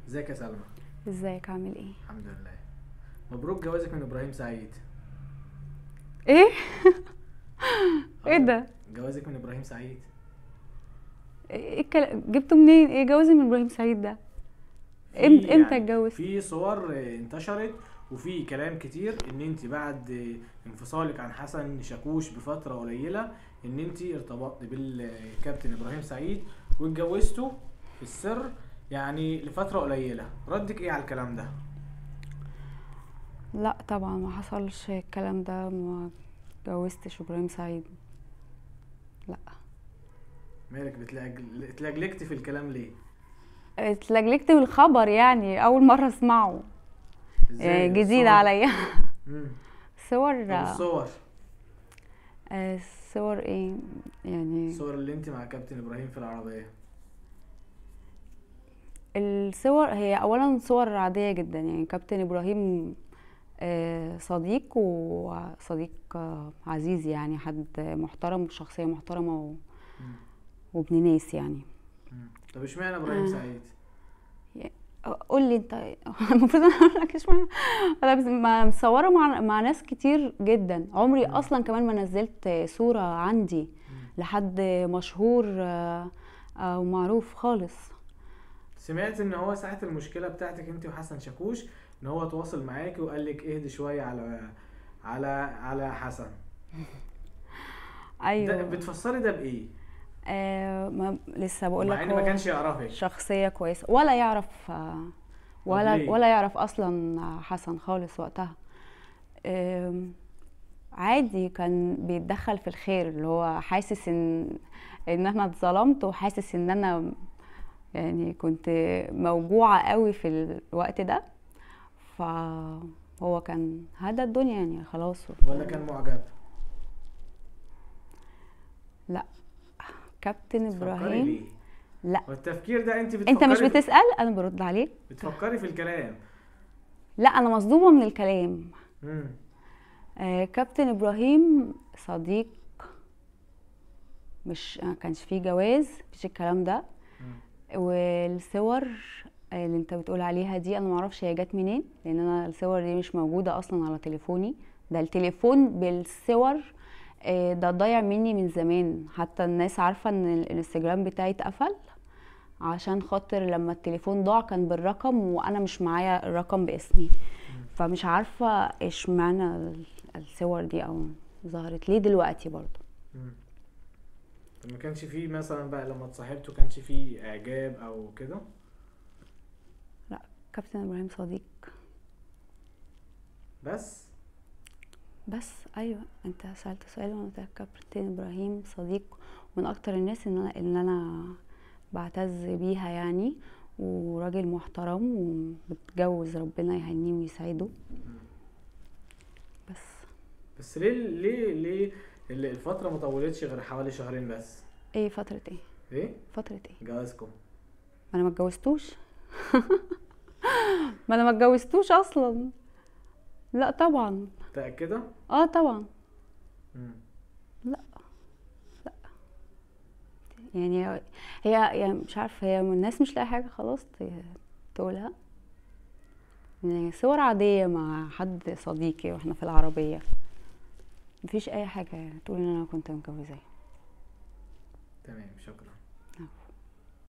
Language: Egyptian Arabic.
ازيك يا سلمى ازيك عامل ايه الحمد لله مبروك جوازك من ابراهيم سعيد ايه ايه آه، ده جوازك من ابراهيم سعيد ايه الكلام جبته منين ايه جوازي من ابراهيم سعيد ده في إمت- امتى يعني اتجوزت في صور آه، انتشرت وفي كلام كتير ان انت بعد آه، انفصالك عن حسن شاكوش بفتره قليله ان انت ارتبطت بالكابتن ابراهيم سعيد واتجوزته في السر يعني لفتره قليله ردك ايه على الكلام ده لا طبعا ما حصلش الكلام ده ما اتجوزتش ابراهيم سعيد لا مالك بتلجلجت اتلجلجت في الكلام ليه اتلجلجت من الخبر يعني اول مره اسمعه ازاي يعني جديد الصور؟ عليا مم. صور طب الصور آه، صور ايه يعني الصور اللي انت مع كابتن ابراهيم في العربيه الصور هي اولا صور عاديه جدا يعني كابتن ابراهيم آه، صديق وصديق آه، عزيز يعني حد محترم وشخصيه محترمه و- مم. وابن ناس يعني مم. طب اشمعنى ابراهيم آه. سعيد قول لي انت المفروض انا اقول لك اشمعنى انا بس- ما- مصوره مع مع ناس كتير جدا عمري مم. اصلا كمان ما نزلت صوره عندي لحد مشهور آه، او معروف خالص سمعت ان هو ساعه المشكله بتاعتك انت وحسن شاكوش ان هو تواصل معاكي وقال لك اهدي شويه على على على حسن ده ايوه بتفسري ده بايه آه ما لسه بقول مع لك ان ما هو كانش يعرفك شخصيه كويسه ولا يعرف آه، ولا ليه؟ ولا يعرف اصلا حسن خالص وقتها آم، عادي كان بيتدخل في الخير اللي هو حاسس ان ان انا اتظلمت وحاسس ان انا يعني كنت موجوعة قوي في الوقت ده فهو كان هذا الدنيا يعني خلاص ولا كان معجب لا كابتن تفكري ابراهيم ليه لا والتفكير ده انت بتفكري انت مش في- بتسأل انا برد عليك بتفكري في الكلام لا انا مصدومة من الكلام مم. آه، كابتن ابراهيم صديق مش ما كانش فيه جواز مفيش الكلام ده مم. والصور اللي انت بتقول عليها دي انا معرفش هي جت منين لان انا الصور دي مش موجوده اصلا على تليفوني ده التليفون بالصور آه، ده ضايع مني من زمان حتى الناس عارفه ان الانستجرام بتاعي اتقفل عشان خاطر لما التليفون ضاع كان بالرقم وانا مش معايا الرقم باسمي فمش عارفه ايش معنى الصور دي او ظهرت ليه دلوقتي برضو مم. طب ما كانش فيه مثلا بقى لما اتصاحبتوا كانش فيه اعجاب او كده كابتن ابراهيم صديق بس بس ايوه انت سالت سؤال وانا قلت لك كابتن ابراهيم صديق من اكتر الناس ان انا ان انا بعتز بيها يعني وراجل محترم ومتجوز ربنا يهنيه ويسعده بس بس ليه ليه ليه ال- الفتره ما طولتش غير حوالي شهرين بس ايه فتره ايه ايه فتره ايه جوازكم ما انا ما اتجوزتوش ما انا ما اتجوزتوش اصلا لا طبعا متاكده اه طبعا مم. يعني هي يعني مش عارفه هي الناس مش لاقي حاجه خلاص ت- تقولها يعني صور عاديه مع حد صديقي واحنا في العربيه مفيش اي حاجه تقول ان انا كنت متجوزاه تمام شكرا